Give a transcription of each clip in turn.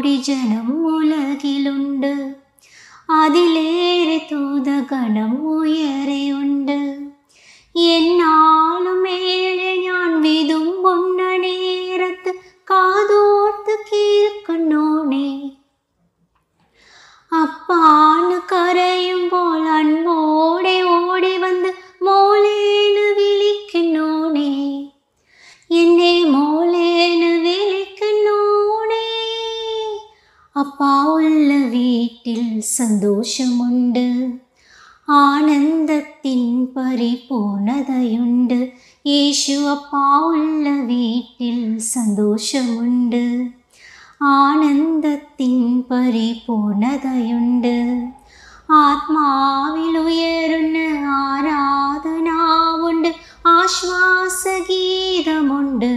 கோடி ஜனம் உலகிலுண்டு அதிலேറെ தூத கணம் ഉയരെ ഉണ്ട് എന്നാലും ഏഴെ ഞാൻ വിതുമ്പുന്ന നേരത്ത് കാതോർത്ത് കേൾക്കണോണേ അപ്പാണ് കരയുമ്പോൾ അൻപോടെ ഓടി വന്ന് മോളേന്ന് വിളിക്കണോണേ എന്നെ മോളേന്ന് വിളിക്കണോണേ அப்பா உள்ள வீட்டில் சந்தோஷமுண்டு ஆனந்தத்தின் பரிபூர்ணதையுண்டு യേശു அப்பா உள்ள വീട്ടിൽ സന്തോഷമുണ്ട് ആനന്ദത്തിൻ പരിപൂർണതയുണ്ട് ആത്മാവിൽ ഉയരുന്ന ആരാധനാവുണ്ട് ആശ്വാസഗീതമുണ്ട്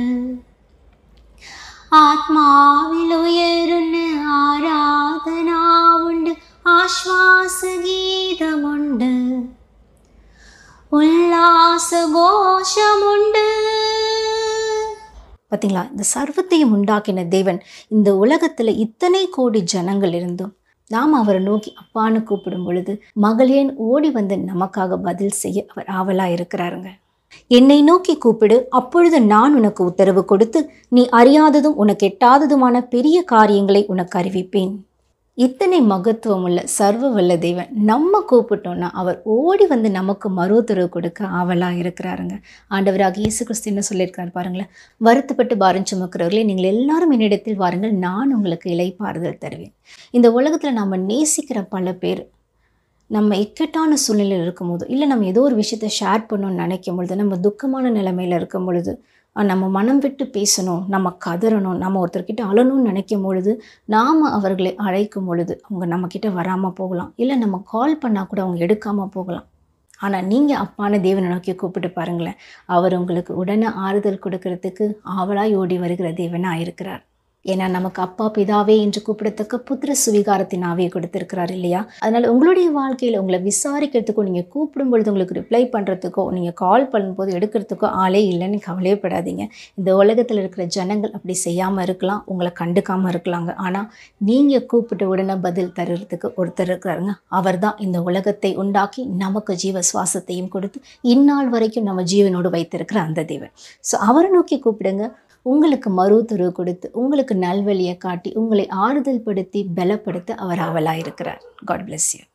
ആത്മാവിൽ ഉയരുന്ന ആരാധനാവുണ്ട് ആശ്വാസഗീതമുണ്ട് ഉല്ലാസഘോഷമുണ്ട് பார்த்தீங்களா இந்த சர்வத்தையும் உண்டாக்கின தேவன் இந்த உலகத்தில் இத்தனை கோடி ஜனங்கள் இருந்தும் நாம் அவரை நோக்கி அப்பான்னு கூப்பிடும் பொழுது மகளேன் ஓடி வந்து நமக்காக பதில் செய்ய அவர் ஆவலாக இருக்கிறாருங்க என்னை நோக்கி கூப்பிடு அப்பொழுது நான் உனக்கு உத்தரவு கொடுத்து நீ அறியாததும் உனக்கு எட்டாததுமான பெரிய காரியங்களை உனக்கு அறிவிப்பேன் இத்தனை மகத்துவம் உள்ள சர்வ வல்ல தேவன் நம்ம கூப்பிட்டோம்னா அவர் ஓடி வந்து நமக்கு மறு உத்தரவு கொடுக்க ஆவலாக இருக்கிறாருங்க ஆண்டவராக இயேசு கிறிஸ்து என்ன சொல்லியிருக்காரு பாருங்களேன் வருத்தப்பட்டு பாரம் சுமக்கிறவர்களே நீங்கள் எல்லாரும் என்னிடத்தில் வாருங்கள் நான் உங்களுக்கு இலைப்பாறுதல் தருவேன் இந்த உலகத்தில் நம்ம நேசிக்கிற பல பேர் நம்ம இக்கட்டான சூழ்நிலையில் இருக்கும்போது இல்லை நம்ம ஏதோ ஒரு விஷயத்தை ஷேர் பண்ணணும்னு நினைக்கும் பொழுது நம்ம துக்கமான நிலைமையில் இருக்கும் பொழுது அஹ் நம்ம மனம் விட்டு பேசணும் நம்ம கதறணும் நம்ம ஒருத்தர்கிட்ட அழணும்னு நினைக்கும் பொழுது நாம் அவர்களை அழைக்கும் பொழுது அவங்க நம்மக்கிட்ட வராமல் போகலாம் இல்லை நம்ம கால் பண்ணால் கூட அவங்க எடுக்காமல் போகலாம் ஆனால் நீங்கள் அப்பான தேவனை நோக்கி கூப்பிட்டு பாருங்களேன் அவர் உங்களுக்கு உடனே ஆறுதல் கொடுக்கறதுக்கு ஆவலாய் ஓடி வருகிற தேவனாக இருக்கிறார் ஏன்னா நமக்கு அப்பா பிதாவே என்று கூப்பிடத்தக்க புத்திர சுவிகாரத்தின் ஆவியை கொடுத்திருக்கிறார் இல்லையா அதனால் உங்களுடைய வாழ்க்கையில் உங்களை விசாரிக்கிறதுக்கோ நீங்கள் கூப்பிடும் பொழுது உங்களுக்கு ரிப்ளை பண்ணுறதுக்கோ நீங்கள் கால் பண்ணும்போது எடுக்கிறதுக்கோ ஆளே இல்லைன்னு கவலையப்படாதீங்க இந்த உலகத்தில் இருக்கிற ஜனங்கள் அப்படி செய்யாமல் இருக்கலாம் உங்களை கண்டுக்காமல் இருக்கலாங்க ஆனால் நீங்கள் கூப்பிட்ட உடனே பதில் தருறதுக்கு ஒருத்தர் இருக்கிறாருங்க அவர் தான் இந்த உலகத்தை உண்டாக்கி நமக்கு ஜீவ சுவாசத்தையும் கொடுத்து இந்நாள் வரைக்கும் நம்ம ஜீவனோடு வைத்திருக்கிற அந்த தேவன் ஸோ அவரை நோக்கி கூப்பிடுங்க உங்களுக்கு மறுத்துருவு கொடுத்து உங்களுக்கு நல்வழியை காட்டி உங்களை ஆறுதல் படுத்தி பலப்படுத்த அவர் ஆவலாக இருக்கிறார் காட் bless you